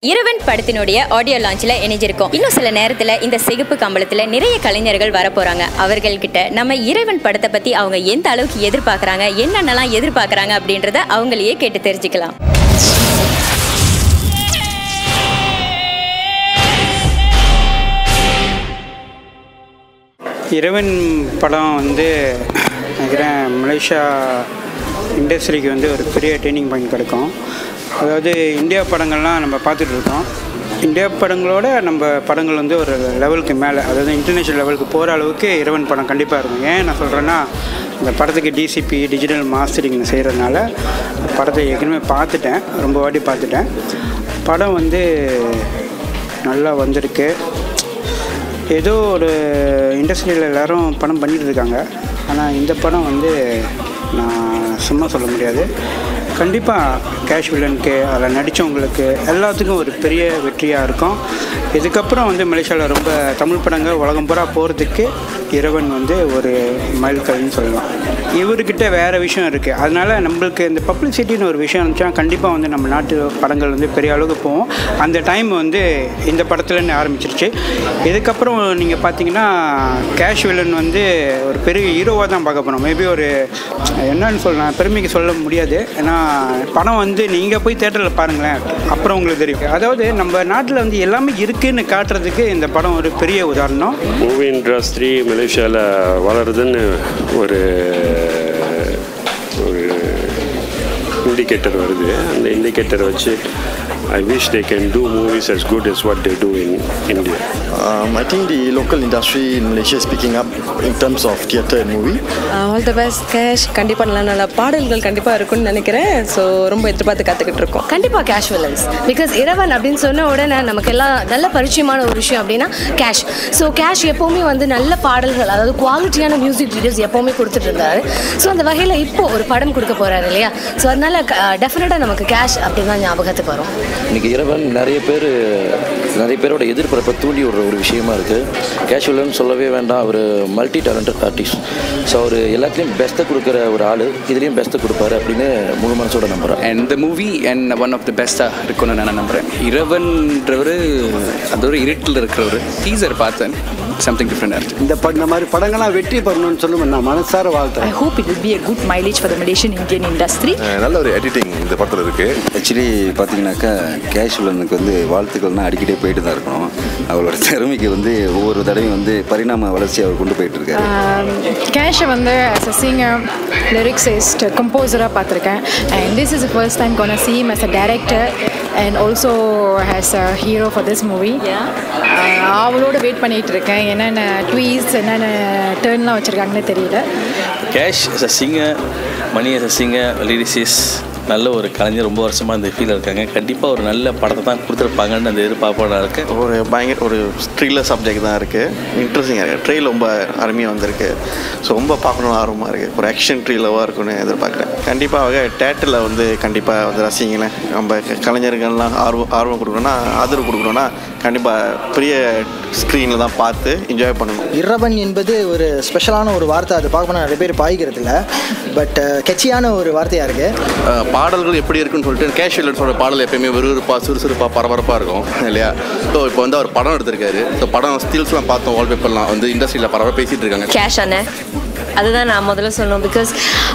இரவன் படத்தினுடைய ஆடியோ லான்ச்ல இணைஞ்சிருக்கோம் இன்னும் சில நேரத்துல இந்த சிகப்பு கம்பளத்துல நிறைய கலைஞர்கள் வர போறாங்க அவர்கள்கிட்ட நம்ம இறைவன் படத்தை பத்தி அவங்க எந்த அளவுக்கு எதிர்பார்க்கறாங்க என்னென்னலாம் எதிர்பார்க்கறாங்க அப்படின்றத அவங்களையே கேட்டு தெரிஞ்சுக்கலாம் இரவன் படம் வந்து நினைக்கிறேன் மலேசியா இண்டஸ்ட்ரிக்கு வந்து ஒரு பெரிய டேர்னிங் பாயிண்ட் கிடைக்கும் அதாவது இந்தியா படங்கள்லாம் நம்ம பார்த்துட்டு இருக்கோம் இந்தியா படங்களோட நம்ம படங்கள் வந்து ஒரு லெவலுக்கு மேலே அதாவது இன்டர்நேஷ்னல் லெவலுக்கு போகிற அளவுக்கு இரவன் படம் கண்டிப்பாக இருக்கும் ஏன் நான் சொல்கிறேன்னா இந்த படத்துக்கு டிசிபி டிஜிட்டல் மாஸ்டரிங் செய்கிறதுனால படத்தை ஏற்கனவே பார்த்துட்டேன் ரொம்ப வாட்டி பார்த்துட்டேன் படம் வந்து நல்லா வந்திருக்கு ஏதோ ஒரு இண்டஸ்ட்ரியில் எல்லாரும் படம் பண்ணிட்டு இருக்காங்க ஆனால் இந்த படம் வந்து நான் சும்மா சொல்ல முடியாது கண்டிப்பாக கேஷ் வில்லனுக்கு அதில் நடித்தவங்களுக்கு எல்லாத்துக்கும் ஒரு பெரிய வெற்றியாக இருக்கும் இதுக்கப்புறம் வந்து மலேசியாவில் ரொம்ப தமிழ் படங்கள் உலகம் பூரா போகிறதுக்கு இரவன் வந்து ஒரு மைல்கல்னு சொல்லலாம் இவர்கிட்ட வேறு விஷயம் இருக்குது அதனால் நம்மளுக்கு இந்த பப்ளிசிட்டின்னு ஒரு விஷயம் இருந்துச்சுன்னா கண்டிப்பாக வந்து நம்ம நாட்டு படங்கள் வந்து பெரிய அளவுக்கு போகும் அந்த டைம் வந்து இந்த படத்துலேருந்து ஆரம்பிச்சிருச்சு இதுக்கப்புறம் நீங்கள் பார்த்தீங்கன்னா கேஷ் வில்லன் வந்து ஒரு பெரிய ஹீரோவாக தான் பார்க்க போகிறோம் மேபி ஒரு என்னன்னு சொல்லலாம் பெருமைக்கு சொல்ல முடியாது ஏன்னா படம் வந்து நீங்கள் போய் தேட்டரில் பாருங்களேன் அப்புறம் உங்களுக்கு தெரியும் அதாவது நம்ம நாட்டில் வந்து எல்லாமே இருக்குன்னு காட்டுறதுக்கு இந்த படம் ஒரு பெரிய உதாரணம் மூவி இண்டஸ்ட்ரி மலேசியாவில் வளருதுன்னு ஒரு ஒரு இண்டிகேட்டர் வருது அந்த இண்டிகேட்டர் வச்சு I wish they can do movies as good as what they do in India. Um, I think the local industry in Malaysia is picking up in terms of theatre and movie. All the best கேஷ் கண்டிப்பாக நல்ல நல்ல பாடல்கள் கண்டிப்பாக இருக்கும்னு நினைக்கிறேன் so ரொம்ப எதிர்பார்த்து காத்துக்கிட்டு இருக்கோம் கண்டிப்பாக கேஷ் வில்லன்ஸ் பிகாஸ் இரவன் அப்படின்னு சொன்ன உடனே நமக்கு எல்லாம் நல்ல பரிச்சயமான ஒரு விஷயம் அப்படின்னா கேஷ் ஸோ கேஷ் எப்போவுமே வந்து நல்ல பாடல்கள் அதாவது குவாலிட்டியான மியூசிக் வீடியோஸ் எப்போவுமே கொடுத்துட்டு இருந்தாரு ஸோ அந்த வகையில் இப்போ ஒரு படம் கொடுக்க போறாரு இல்லையா ஸோ அதனால டெஃபினட்டாக நமக்கு கேஷ் அப்படின்னு தான் ஞாபகத்துக்கு வரும் இன்னைக்கு இரவன் நிறைய பேர் நிறைய பேரோட எதிர்பார்ப்பை தூண்டி விடுற ஒரு விஷயமா இருக்குது கேஷுவல்னு சொல்லவே வேண்டாம் அவர் மல்டி டேலண்டட் ஆர்டிஸ்ட் ஸோ அவர் எல்லாத்துலேயும் பெஸ்ட்டை கொடுக்குற ஒரு ஆள் இதுலேயும் பெஸ்ட்டை கொடுப்பாரு அப்படின்னு முழு மனசோட நம்புகிறேன் and the movie and one of the பெஸ்ட்டாக இருக்கும்னு நான் நம்புகிறேன் இரவன்றவர் அது ஒரு இருட்டில் இருக்கிறவர் டீசர் பார்த்தேன் சம்திங் டிஃப்ரெண்டாக இருந்துச்சு இந்த ப- இந்த மாதிரி படங்கள்லாம் வெற்றி பெறணும்னு சொல்லுவேன் நான் மனசார வாழ்த்துறேன் I hope it will be a good mileage for the Malaysian Indian industry. நல்ல ஒரு எடிட்டிங் இந்த படத்தில் இருக்கு ஆக்சுவலி பார்த்தீங்கன்னாக்கா கேஷுவலனுக்கு வந்து வாழ்த்துக்கள்னா அடிக்கடி போயிட்டு தான் இருக்கணும் அவரோட திறமைக்கு வந்து ஒவ்வொரு தடவையும் வந்து பரிணாம வளர்ச்சி அவர் கொண்டு போயிட்டு இருக்காரு கேஷை வந்து as a singer, lyricist, composer-ஆக பார்த்துருக்கேன் and this is the first time gonna see him as a director and also as a hero for this movie. Uh, அவளோட வெயிட் பண்ணிட்டு இருக்கேன் என்னென்ன ட்வீஸ் என்னென்ன டேர்ன்லாம் வச்சுருக்காங்கன்னு தெரியல கேஷ் as a singer Mani as a singer lyricist நல்ல ஒரு கலைஞர் ரொம்ப வருஷமாக இந்த ஃபீல்டில் இருக்காங்க கண்டிப்பாக ஒரு நல்ல படத்தை தான் கொடுத்துருப்பாங்கன்னு அந்த எதிர்பார்ப்போட இருக்கு ஒரு பயங்கர ஒரு த்ரில்லர் சப்ஜெக்ட் தான் இருக்குது இன்ட்ரெஸ்டிங்காக இருக்குது ட்ரெயில் ரொம்ப அருமையாக வந்திருக்கு ஸோ ரொம்ப பார்க்கணும்னு ஆர்வமாக இருக்குது ஒரு ஆக்ஷன் ட்ரீலவாக இருக்கும்னு எதிர்பார்க்குறேன் கண்டிப்பாக தேட்டரில் வந்து கண்டிப்பாக வந்து ரசிங்களேன் நம்ம க- கலைஞர்கள்லாம் ஆர்வம் ஆர்வம் கொடுக்கணும்னா ஆதரவு கொடுக்கணும்னா கண்டிப்பாக பெரிய ஸ்க்ரீனில் தான் பார்த்து என்ஜாய் பண்ணணும் இரவன் என்பது ஒரு ஸ்பெஷலான ஒரு வார்த்தை அது பார்க்க போனா நிறைய பேர் பாய்க்கிறது இல்லை பட் கெச்சியான ஒரு வார்த்தையாக இருக்குது பாடல்கள் எப்படி இருக்குன்னு சொல்லிட்டு கேஷுவல்ஸோட பாடல் எப்பயுமே விறுவிறுப்பாக சுறுசுறுப்பாக பரபரப்பாக இருக்கும் இல்லையா ஸோ இப்போ வந்து அவர் படம் எடுத்திருக்காரு ஸோ படம் ஸ்டில்ஸ்லாம் பார்த்தோம் வால்பேப்பர்லாம் வந்து இண்டஸ்ட்ரியில் பரவாயில்ல பேசிகிட்டு இருக்காங்க கேஷ் அண்ணே அதுதான் நான் முதல்ல சொல்லணும் பிகாஸ்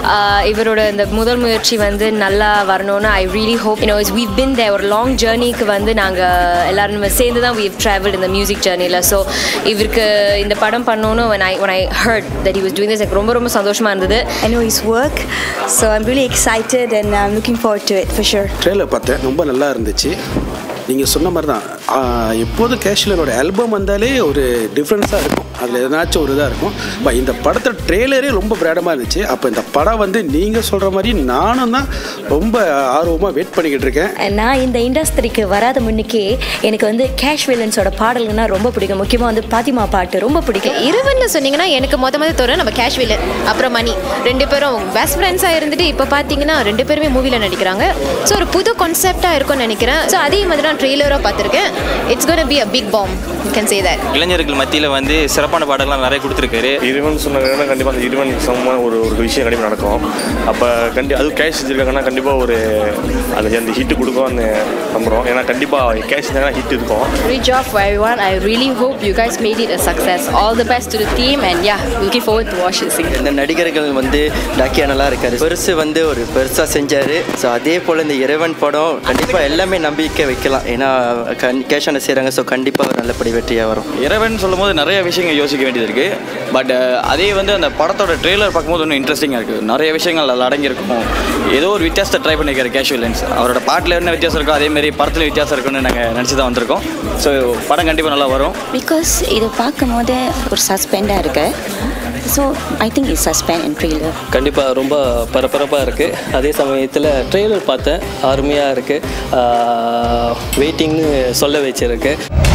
இவரோட இந்த முதல் முயற்சி வந்து நல்லா வரணும்னு I really hope you know is we've been they ஒரு லாங் ஜேர்னிக்கு வந்து நாங்கள் எல்லாரும் சேர்ந்து தான் வீவ் ட்ராவல்ட் இந்த மியூசிக் ஜேர்னியில் ஸோ இவருக்கு இந்த படம் பண்ணணும்னு when I when I heard that he was doing this எனக்கு ரொம்ப ரொம்ப சந்தோஷமாக இருந்தது I know his work, so I'm really excited and I'm looking forward to it for sure. Trailer பார்த்தேன் ரொம்ப நல்லா இருந்துச்சு நீங்கள் சொன்ன மாதிரி தான் ஆஹ், எப்போதும் கேஷுவலனோட ஆல்பம் வந்தாலே ஒரு டிஃப்ரென்ஸாக இருக்கும் அதில் எதனாச்சும் ஒரு இதாக இருக்கும் பட் இந்த படத்தை ட்ரெய்லரே ரொம்ப பிரேடமாக இருந்துச்சு அப்போ இந்த படம் வந்து நீங்கள் சொல்கிற மாதிரி நானும் தான் ரொம்ப ஆர்வமாக வெயிட் பண்ணிக்கிட்டு இருக்கேன் நான் இந்த இண்டஸ்ட்ரிக்கு வராத முன்னுக்கே எனக்கு வந்து கேஷ் வில்லன்ஸோட பாடல்கள்னா ரொம்ப பிடிக்கும் முக்கியமாக வந்து பாத்திமா பாட்டு ரொம்ப பிடிக்கும் இரவன்ல சொன்னீங்கன்னா எனக்கு மொத மொதல் தோற நம்ம கேஷ் வில்லன் அப்புறம் மணி ரெண்டு பேரும் பெஸ்ட் ஃப்ரெண்ட்ஸாக இருந்துட்டு இப்போ பார்த்தீங்கன்னா ரெண்டு பேருமே மூவியில் நடிக்கிறாங்க ஸோ ஒரு புது கான்செப்டாக இருக்கும்னு நினைக்கிறேன் ஸோ அதே மாதிரி நான் ட்ரெய்லராக பார்த்துருக்கேன் it's going to be a big bomb. You can say that. இளைஞர்கள் மத்தியில் வந்து சிறப்பான பாடல்கள்லாம் நிறைய கொடுத்துருக்காரு இருவன் சொன்னாங்கன்னா கண்டிப்பாக அந்த இருவன் சமமான ஒரு ஒரு விஷயம் கண்டிப்பாக நடக்கும் அப்போ கண்டி அதுவும் கேஷ் செஞ்சுருக்காங்கன்னா கண்டிப்பாக ஒரு அந்த அந்த ஹிட்டு கொடுக்கும் அந்த நம்புகிறோம் ஏன்னா கண்டிப்பாக கேஷ் செஞ்சாங்கன்னா ஹிட் இருக்கும் Great job for everyone. I really hope you guys made it a success. All the best to the team, and yeah, looking forward to watch this again. இந்த நடிகர்கள் வந்து டாக்கியா நல்லா இருக்காரு பெருசு வந்து ஒரு பெருசாக செஞ்சார் ஸோ அதே போல் இந்த இறைவன் படம் கண்டிப்பாக எல்லாமே நம்பிக்கை வைக்கலாம் ஏன்னா கண் கேஷ் ஆன செய்கிறாங்க ஸோ கண்டிப்பாக நல்லபடி வெற்றியாக வரும் இறைவன் சொல்லும்போது நிறைய விஷயங்கள் யோசிக்க வேண்டியது இருக்குது பட் அதே வந்து அந்த படத்தோட ட்ரெய்லர் பார்க்கும்போது இன்னும் இன்ட்ரெஸ்டிங்காக இருக்குது நிறைய விஷயங்கள் அதில் அடங்கியிருக்கும் ஏதோ ஒரு வித்தியாசத்தை ட்ரை பண்ணியிருக்காரு கேஷுவலன்ஸ் அவரோட பாட்டில் என்ன வித்தியாசம் இருக்கோ அதே மாதிரி படத்தில் வித்தியாசம் இருக்குன்னு நாங்கள் நினச்சி தான் வந்திருக்கோம் ஸோ படம் கண்டிப்பாக நல்லா வரும் பிகாஸ் இதை பார்க்கும்போது ஒரு சஸ்பெண்டாக இருக்கு so I think it's suspense and thriller கண்டிப்பாக ரொம்ப பரபரப்பாக இருக்குது அதே சமயத்தில் ட்ரெய்லர் பார்த்தேன் அருமையாக இருக்குது வெயிட்டிங்னு சொல்ல வச்சிருக்கு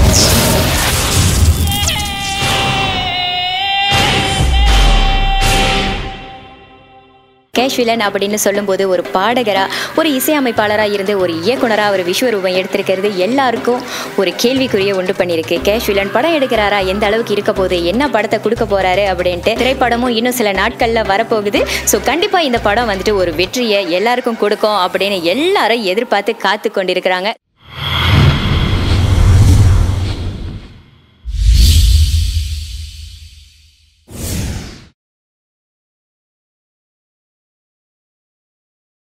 கேஷ் வில்லன் அப்படின்னு சொல்லும்போது ஒரு பாடகராக ஒரு இசையமைப்பாளராக இருந்து ஒரு இயக்குனராக ஒரு விஸ்வரூபம் எடுத்திருக்கிறது எல்லாருக்கும் ஒரு கேள்விக்குறிய உண்டு பண்ணியிருக்கு கேஷ் வில்லன் படம் எடுக்கிறாரா எந்த அளவுக்கு இருக்க போகுது என்ன படத்தை கொடுக்க போறாரு அப்படின்ட்டு திரைப்படமும் இன்னும் சில நாட்களில் வரப்போகுது ஸோ கண்டிப்பாக இந்த படம் வந்துட்டு ஒரு வெற்றியை எல்லாருக்கும் கொடுக்கும் அப்படின்னு எல்லாரும் எதிர்பார்த்து காத்து கொண்டிருக்கிறாங்க